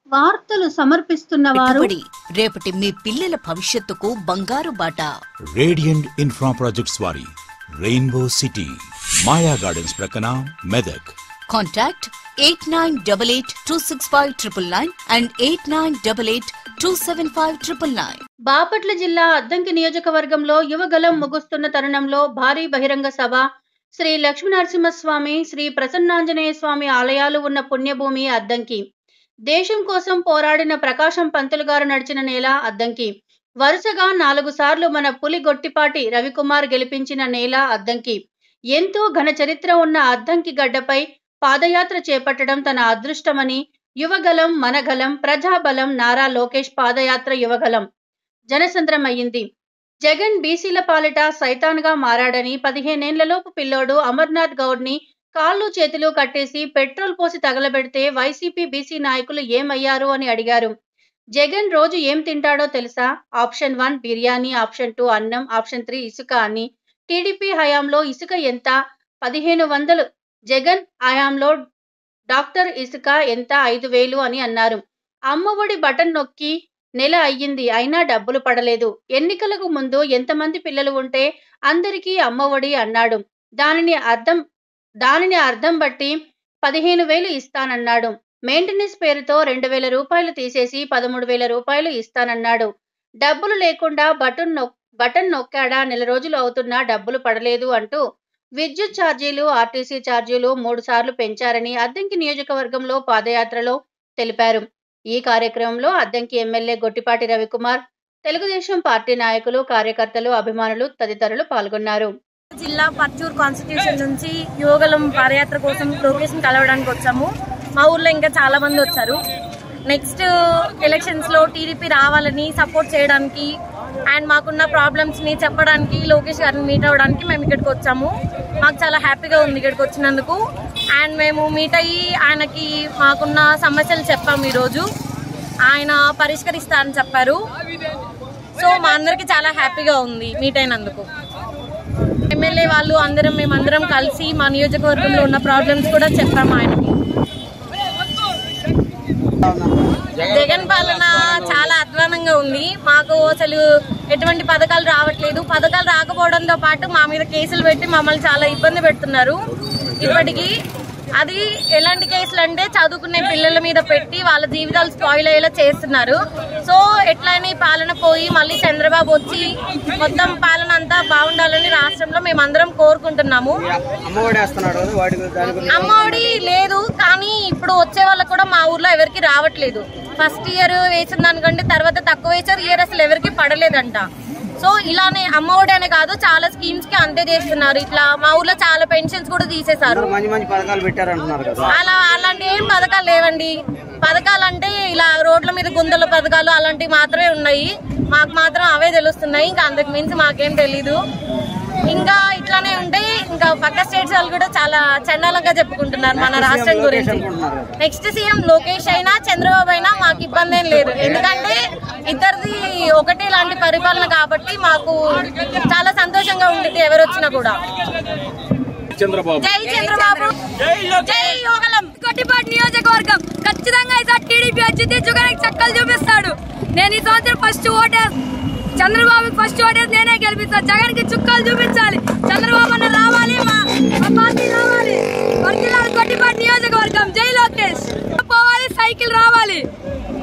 వార్తలు సమర్పిస్తున్న వారు పెట్టుబడి రేపటి మీ పిల్లల భవిష్యత్తుకు బంగారు బాట రేడియంట్ ఇన్ఫ్రా ప్రాజెక్ట్స్ వారి రెయిన్బో సిటీ మాయా గార్డెన్స్ ప్రక్కన Medak contact eight nine double eight two six five triple nine and eight nine double eight two seven five triple nine Bapatla జిల్లా అద్దంకి నియోజకవర్గంలో యువగలం ముగుస్తున్న తరుణంలో భారీ బహిరంగ సభ శ్రీ లక్ష్మీనరసింహస్వామి శ్రీ ప్రసన్నాంజనేయ స్వామి ఆలయాలు ఉన్న పుణ్యభూమి అద్దంకి దేశం కోసం పోరాడిన ప్రకాశం పంతులు గారు నడిచిన నేల అద్దంకి వరుసగా నాలుగు సార్లు మన పులి గొట్టిపాటి రవికుమార్ గెలిపించిన నేల అద్దంకి ఎంతో ఘన చరిత్ర ఉన్న అద్దంకి గడ్డపై పాదయాత్ర చేపట్టడం తన అదృష్టమని యువగలం మనగలం ప్రజాబలం నారా లోకేష్ పాదయాత్ర యువగలం జనసంద్రమయ్యింది జగన్ బీసీల పాలిట సైతాన్గా మారాడని పదిహేనేళ్లలోపు పిల్లోడు అమర్నాథ్ గౌడ్ని కాళ్ళు చేతులు కట్టేసి పెట్రోల్ పోసి తగలబెడితే వైసీపీ బీసీ నాయకులు ఏమయ్యారు అని అడిగారు జగన్ రోజు ఏం తింటాడో తెలుసా option one biryani option two అన్నం ఆప్షన్ త్రీ ఇసుక అని టీడీపీ హయాంలో ఇసుక ఎంత పదిహేను వందలు జగన్ హయాంలో డాక్టర్ ఇసుక ఎంత ఐదు వేలు అని అన్నారు అమ్మఒడి బటన్ నొక్కి నెల అయ్యింది అయినా డబ్బులు పడలేదు ఎన్నికలకు ముందు ఎంతమంది పిల్లలు ఉంటే అందరికీ అమ్మఒడి అన్నాడు దానిని అర్థం దానిని అర్థం బట్టి పదిహేను వేలు ఇస్తానన్నాడు మెయింటెనెన్స్ పేరుతో రెండు వేల రూపాయలు తీసేసి పదమూడు వేల రూపాయలు ఇస్తానన్నాడు డబ్బులు లేకుండా బటన్ నొక్ బటన్ నొక్కాడా నెల రోజులు అవుతున్నా డబ్బులు పడలేదు అంటూ విద్యుత్ ఛార్జీలు ఆర్టీసీ ఛార్జీలు మూడు సార్లు పెంచారని అద్దంకి నియోజకవర్గంలో పాదయాత్రలో తెలిపారు ఈ కార్యక్రమంలో అద్దంకి ఎమ్మెల్యే గొట్టిపాటి రవికుమార్ తెలుగుదేశం పార్టీ నాయకులు కార్యకర్తలు అభిమానులు తదితరులు పాల్గొన్నారు జిల్లా పర్చూర్ కాన్స్టిట్యూషన్ నుంచి యోగలం పాదయాత్ర కోసం లొకేషన్ కలవడానికి వచ్చాము మా ఊర్లో ఇంకా చాలా మంది వచ్చారు నెక్స్ట్ ఎలక్షన్స్ లో టీడీపీ రావాలని సపోర్ట్ చేయడానికి అండ్ మాకున్న ప్రాబ్లమ్స్ ని చెప్పడానికి లోకేష్ గారిని మీట్ అవ్వడానికి మేము ఇక్కడికి వచ్చాము మాకు చాలా హ్యాపీగా ఉంది ఇక్కడికి వచ్చినందుకు అండ్ మేము మీట్ అయ్యి ఆయనకి మాకున్న సమస్యలు చెప్పాము ఈరోజు ఆయన పరిష్కరిస్తారని చెప్పారు సో మా అందరికి చాలా హ్యాపీగా ఉంది మీట్ అయినందుకు ఎమ్మెల్యే వాళ్ళు అందరం మేమందరం కలిసి మా నియోజకవర్గంలో ఉన్న ప్రాబ్లమ్స్ కూడా చెప్పాము ఆయనకి జగన్ పాలన చాలా అధ్వానంగా ఉంది మాకు అసలు ఎటువంటి పథకాలు రావట్లేదు పథకాలు రాకపోవడంతో పాటు మా మీద కేసులు పెట్టి మమ్మల్ని చాలా ఇబ్బంది పెడుతున్నారు ఇప్పటికీ అది ఎలాంటి కేసులు అంటే చదువుకునే పిల్లల మీద పెట్టి వాళ్ళ జీవితాలు స్పాయిల్ అయ్యేలా చేస్తున్నారు సో ఎట్లయినా ఈ పాలన పోయి మళ్ళీ చంద్రబాబు వచ్చి మొత్తం పాలన అంతా బాగుండాలని రాష్ట్రంలో మేమందరం కోరుకుంటున్నాము అమ్మఒడి వేస్తున్నాడు కదా వాటి గురించి- దాని గురించి అమ్మఒడి లేదు కానీ ఇప్పుడు వచ్చే వాళ్ళకు కూడా మా ఊర్లో ఎవరికి రావట్లేదు ఫస్ట్ ఇయర్ వేసిన దానికంటే తర్వాత తక్కువ వేసారు ఇయర్ అసలు ఎవరికి పడలేదంట సో ఇలానే అమ్మఒడి అనే కాదు చాలా స్కీమ్స్ కి అంతే చేస్తున్నారు ఇట్లా మా ఊర్లో చాలా పెన్షన్స్ కూడా తీసేశారు మంచి మంచి పథకాలు పెట్టారంటున్నారు కదా అలా అలాంటి ఏం పథకాలు లేవండి పథకాలు అంటే ఇలా రోడ్ల మీద గుంతల పథకాలు అలాంటివి మాత్రమే ఉన్నాయి మాకు మాత్రం అవే తెలుస్తున్నాయి ఇంకా అంతకు మించి మాకేం తెలీదు ఇంకా ఇట్లానే ఉంటే ఇంకా పక్క స్టేట్స్ వాళ్ళు కూడా చాలా చండాలంగా చెప్పుకుంటున్నారు మన రాష్ట్రం గురించి నెక్స్ట్ సీఎం లోకేష్ అయినా చంద్రబాబు అయినా మాకు ఇబ్బంది ఏం లేదు ఎందుకంటే ఇద్దరిది ఒకటే లాంటి పరిపాలన కాబట్టి మాకు చాలా సంతోషంగా ఉంటుంది ఎవరు వచ్చినా కూడా జై చంద్రబాబు జై యోగలం కొట్టిపాటి నియోజకవర్గం ఖచ్చితంగా ఈసారి టీడీపీ వచ్చింది జగన్కి చక్కలు చూపిస్తాడు నేను ఈ సంవత్సరం ఫస్ట్ ఓటే చంద్రబాబుకి ఫస్ట్ ఓటేసి నేనే గెలిపిస్తాను జగన్ కి చుక్కలు చూపించాలి చంద్రబాబు అన్న రావాలి మా మా పార్టీ రావాలి వర్కిలాల్ కొట్టిపాటి నియోజకవర్గం జై లోకేష్ పోవాలి సైకిల్ రావాలి